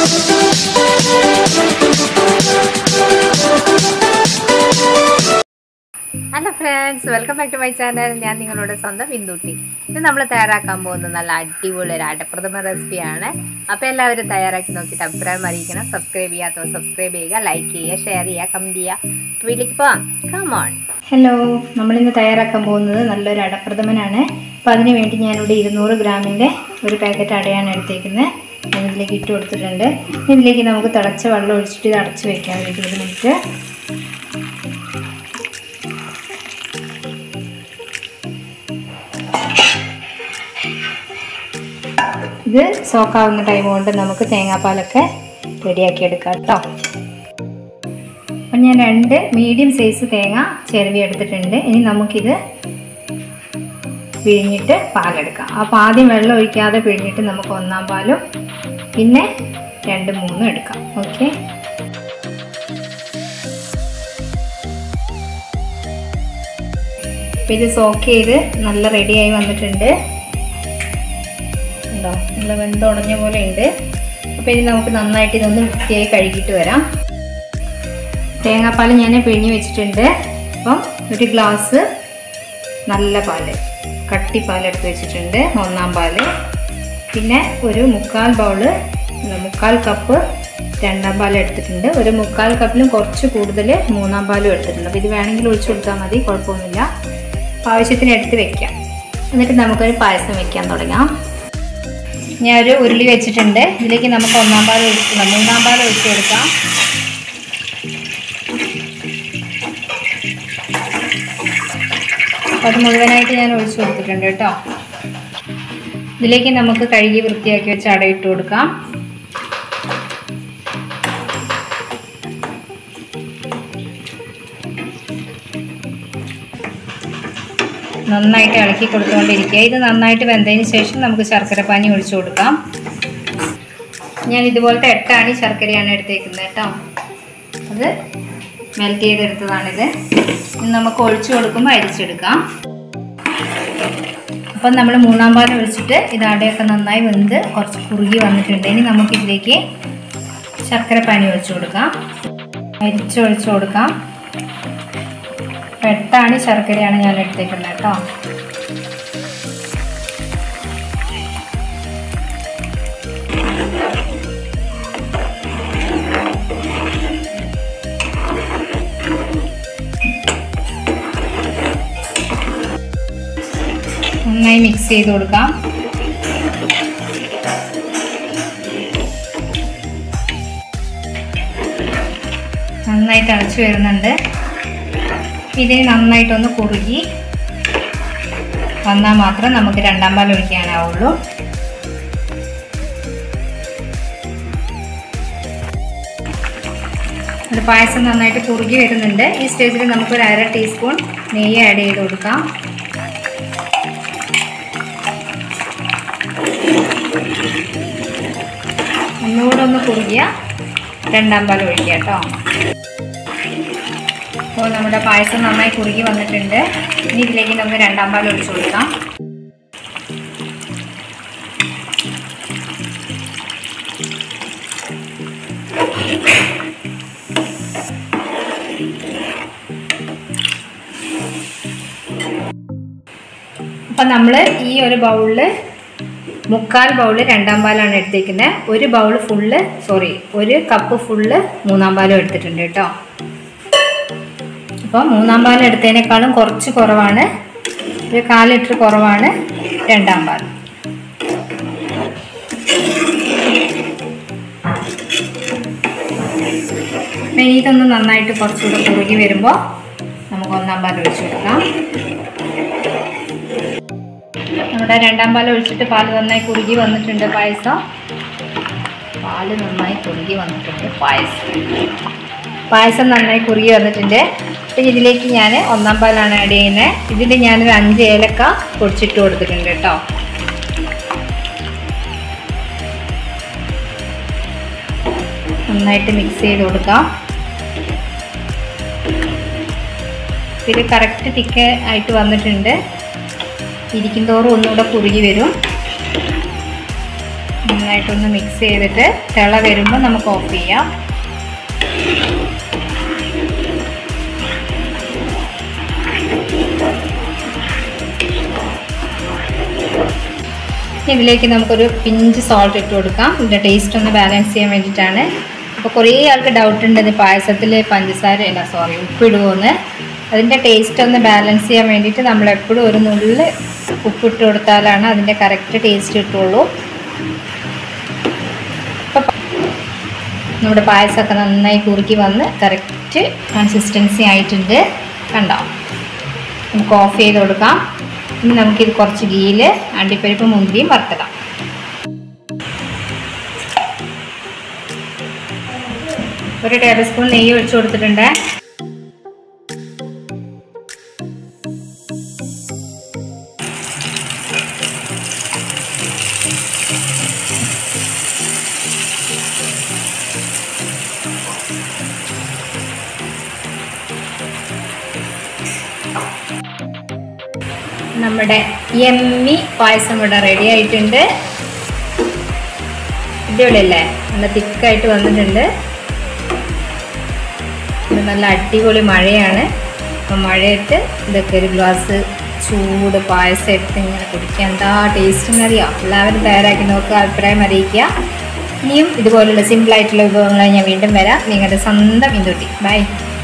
hello friends welcome back to my channel ഞാൻ നിങ്ങളുടെ സ്വന്തം ബിന്ദുട്ടി ഇത് നമ്മൾ തയ്യാറാക്കാൻ പോകുന്ന നല്ല അടിപൊളി ഒരു അടപ്രഥമ റെസിപ്പിയാണ് അപ്പോൾ എല്ലാവരും തയ്യാറാക്കി നോക്കിയിട്ട് അഭിപ്രായം അറിയിക്കണം സബ്സ്ക്രൈബ് ചെയ്യാത്തവർ സബ്സ്ക്രൈബ് ചെയ്യുക ലൈക്ക് ചെയ്യുക ഷെയർ ചെയ്യുക കമൻറ്റ് ചെയ്യുക വീട്ടിലേക്ക് പോവാം കമോൺ ഹലോ നമ്മളിന്ന് തയ്യാറാക്കാൻ പോകുന്നത് നല്ലൊരു അടപ്രഥമനാണ് അപ്പോൾ അതിന് വേണ്ടി ഞാനിവിടെ ഇരുന്നൂറ് ഗ്രാമിൻ്റെ ഒരു പാക്കറ്റ് അടയാണ് എടുത്തേക്കുന്നത് ഞാൻ ഇതിലേക്ക് ഇട്ട് കൊടുത്തിട്ടുണ്ട് ഇനി ഇതിലേക്ക് നമുക്ക് തിളച്ച വെള്ളം ഒഴിച്ചിട്ട് ഇത് അടച്ച് വെക്കാം ഒരു ഇരുപത് മിനിറ്റ് ഇത് സോക്കാവുന്ന ടൈം കൊണ്ട് നമുക്ക് തേങ്ങാപ്പാലൊക്കെ റെഡിയാക്കി എടുക്കാം കേട്ടോ അപ്പം ഞാൻ രണ്ട് മീഡിയം സൈസ് തേങ്ങ ചിരവി എടുത്തിട്ടുണ്ട് ഇനി നമുക്കിത് പിഴിഞ്ഞിട്ട് പാലെടുക്കാം അപ്പോൾ ആദ്യം വെള്ളം ഒഴിക്കാതെ പിഴിഞ്ഞിട്ട് നമുക്ക് ഒന്നാം പാലും പിന്നെ രണ്ട് മൂന്നും എടുക്കാം ഓക്കെ അപ്പം ഇത് സോക്ക് ചെയ്ത് നല്ല റെഡിയായി വന്നിട്ടുണ്ട് ഉണ്ടോ നല്ല വെന്തുടഞ്ഞ പോലെ ഉണ്ട് അപ്പോൾ ഇനി നമുക്ക് നന്നായിട്ട് ഇതൊന്ന് വൃത്തിയായി കഴുകിയിട്ട് വരാം തേങ്ങാപ്പാൽ ഞാൻ പിഴിഞ്ഞ് വെച്ചിട്ടുണ്ട് അപ്പം ഒരു ഗ്ലാസ് നല്ല പാല് കട്ടിപ്പാൽ എടുത്ത് വെച്ചിട്ടുണ്ട് ഒന്നാം പാല് പിന്നെ ഒരു മുക്കാൽ ബൗള് മുക്കാൽ കപ്പ് രണ്ടാം പാൽ എടുത്തിട്ടുണ്ട് ഒരു മുക്കാൽ കപ്പിലും കുറച്ച് കൂടുതൽ മൂന്നാം പാലും എടുത്തിട്ടുണ്ട് അപ്പോൾ ഇത് വേണമെങ്കിൽ ഒഴിച്ചു കൊടുത്താൽ മതി കുഴപ്പമൊന്നുമില്ല ആവശ്യത്തിന് എടുത്ത് വെക്കാം എന്നിട്ട് നമുക്കൊരു പായസം വെക്കാൻ തുടങ്ങാം ഞാൻ ഒരു ഉരുളി വെച്ചിട്ടുണ്ട് ഇതിലേക്ക് നമുക്ക് ഒന്നാം പാൽ ഒഴിച്ചിട്ടില്ല മൂന്നാം പാൽ ഒഴിച്ചു കൊടുക്കാം അപ്പോൾ അത് മുഴുവനായിട്ട് ഞാൻ ഒഴിച്ചു കൊടുത്തിട്ടുണ്ട് കേട്ടോ ഇതിലേക്ക് നമുക്ക് കഴുകി വൃത്തിയാക്കി വെച്ച് അടയിട്ട് കൊടുക്കാം നന്നായിട്ട് ഇളക്കി കൊടുത്തുകൊണ്ടിരിക്കുക ഇത് നന്നായിട്ട് വെന്തതിന് ശേഷം നമുക്ക് ശർക്കര പാനി ഒഴിച്ചു കൊടുക്കാം ഞാൻ ഇതുപോലത്തെ എട്ടാണി ശർക്കരയാണ് എടുത്തേക്കുന്നത് കേട്ടോ അത് മെൽറ്റ് ചെയ്തെടുത്തതാണിത് ഇനി നമുക്ക് ഒഴിച്ചു കൊടുക്കുമ്പോൾ അരിച്ചെടുക്കാം അപ്പം നമ്മൾ മൂന്നാം പാൽ ഒഴിച്ചിട്ട് ഇത് അടയൊക്കെ നന്നായി വെന്ത് കുറച്ച് കുറുകി വന്നിട്ടുണ്ട് ഇനി നമുക്കിതിലേക്ക് ശർക്കര പാനി ഒഴിച്ചു കൊടുക്കാം അരിച്ചൊഴിച്ചു കൊടുക്കാം എട്ടാണി ശർക്കരയാണ് ഞാൻ എടുത്തേക്കുന്നത് കേട്ടോ നന്നായി മിക്സ് ചെയ്ത് കൊടുക്കാം നന്നായി തിളച്ച് വരുന്നുണ്ട് ഇതിന് നന്നായിട്ടൊന്ന് കുറുകി വന്നാൽ മാത്രം നമുക്ക് രണ്ടാം പാൽ ഒഴിക്കാനാവുള്ളൂ അത് പായസം നന്നായിട്ട് കുറുകി വരുന്നുണ്ട് ഈ സ്റ്റേജിൽ നമുക്കൊരു അര ടീസ്പൂൺ നെയ്യ് ആഡ് ചെയ്ത് കൊടുക്കാം ഒന്നുകൂടെ ഒന്ന് കുറുകിയ രണ്ടാം പാൽ ഒഴിക്കുക കേട്ടോ അപ്പോൾ നമ്മുടെ പായസം നന്നായി കുറുകി വന്നിട്ടുണ്ട് ഇനി ഇതിലേക്ക് നമുക്ക് രണ്ടാം പാൽ ഒഴിച്ചു കൊടുക്കാം അപ്പം നമ്മൾ ഈ ഒരു ബൗളിൽ മുക്കാൽ ബൗള് രണ്ടാം പാലാണ് എടുത്തേക്കുന്നത് ഒരു ബൗൾ ഫുള്ള് സോറി ഒരു കപ്പ് ഫുള്ള് മൂന്നാം പാലും എടുത്തിട്ടുണ്ട് കേട്ടോ അപ്പോൾ മൂന്നാം പാൽ എടുത്തതിനേക്കാളും കുറച്ച് കുറവാണ് ഒരു കാൽ ലിറ്റർ കുറവാണ് രണ്ടാം പാൽ ഇനി ഇതൊന്ന് നന്നായിട്ട് കുറച്ചുകൂടെ കുറുകി വരുമ്പോൾ നമുക്ക് ഒന്നാം പാൽ ഒഴിച്ചു കൊടുക്കാം നമ്മുടെ രണ്ടാം പാൽ ഒഴിച്ചിട്ട് പാൽ നന്നായി കുറുകി വന്നിട്ടുണ്ട് പായസം പാല് നന്നായി കുറുകി വന്നിട്ടുണ്ട് പായസം പായസം നന്നായി കുറുകി വന്നിട്ടുണ്ട് അപ്പം ഇതിലേക്ക് ഞാൻ ഒന്നാം പാലാണ് ആഡ് ചെയ്യുന്നത് ഇതിൽ ഞാനൊരു അഞ്ച് ഏലക്ക പൊടിച്ചിട്ട് കൊടുത്തിട്ടുണ്ട് കേട്ടോ നന്നായിട്ട് മിക്സ് ചെയ്ത് കൊടുക്കാം ഇത് കറക്റ്റ് തിക്ക് ആയിട്ട് വന്നിട്ടുണ്ട് ഇരിക്കും തോറും ഒന്നുകൂടെ കുറുകി വരും നന്നായിട്ട് നന്നായിട്ടൊന്ന് മിക്സ് ചെയ്തിട്ട് തിള വരുമ്പോൾ നമുക്ക് ഓഫ് ചെയ്യാം ഇതിലേക്ക് നമുക്കൊരു പിഞ്ച് സോൾട്ട് ഇട്ട് കൊടുക്കാം ഇതിൻ്റെ ടേസ്റ്റ് ഒന്ന് ബാലൻസ് ചെയ്യാൻ വേണ്ടിയിട്ടാണ് അപ്പോൾ കുറേ ആൾക്ക് ഡൗട്ട് ഉണ്ട് ഇത് പായസത്തിൽ പഞ്ചസാര അല്ല സോറി ഉപ്പിടുമോന്ന് അതിൻ്റെ ടേസ്റ്റ് ഒന്ന് ബാലൻസ് ചെയ്യാൻ വേണ്ടിയിട്ട് നമ്മൾ എപ്പോഴും ഒരു നുള്ളിൽ ഉപ്പിട്ട് കൊടുത്താലാണ് അതിൻ്റെ കറക്റ്റ് ടേസ്റ്റ് കിട്ടുള്ളൂ അപ്പോൾ നമ്മുടെ പായസമൊക്കെ നന്നായി കുറുക്കി വന്ന് കറക്റ്റ് കൺസിസ്റ്റൻസി ആയിട്ടുണ്ട് കണ്ടോ നമുക്ക് ഓഫ് ചെയ്ത് കൊടുക്കാം ഇനി നമുക്കിത് കുറച്ച് ഗീയിൽ അണ്ടിപ്പരിപ്പ് മുന്തിരിയും വറുത്തിടാം ഒരു ടേബിൾ സ്പൂൺ നെയ്യ് ഒഴിച്ചു കൊടുത്തിട്ടുണ്ട് നമ്മുടെ എമ്മി പായസം ഇവിടെ റെഡി ആയിട്ടുണ്ട് അടിപൊളിയല്ലേ നല്ല തിക്കായിട്ട് വന്നിട്ടുണ്ട് ഇത് നല്ല അടിപൊളി മഴയാണ് അപ്പം മഴയത്ത് ഇതൊക്കെ ഒരു ഗ്ലാസ് ചൂട് പായസം എടുത്ത് ഇങ്ങനെ കുടിക്കാൻ എന്താ ടേസ്റ്റ് എന്നറിയാം എല്ലാവരും തയ്യാറാക്കി നോക്കുക അഭിപ്രായം അറിയിക്കുക ഇനിയും ഇതുപോലുള്ള സിമ്പിളായിട്ടുള്ള വിഭവങ്ങളായി ഞാൻ വീണ്ടും വരാം നിങ്ങളുടെ സ്വന്തം ഇന്തുട്ടി ബൈ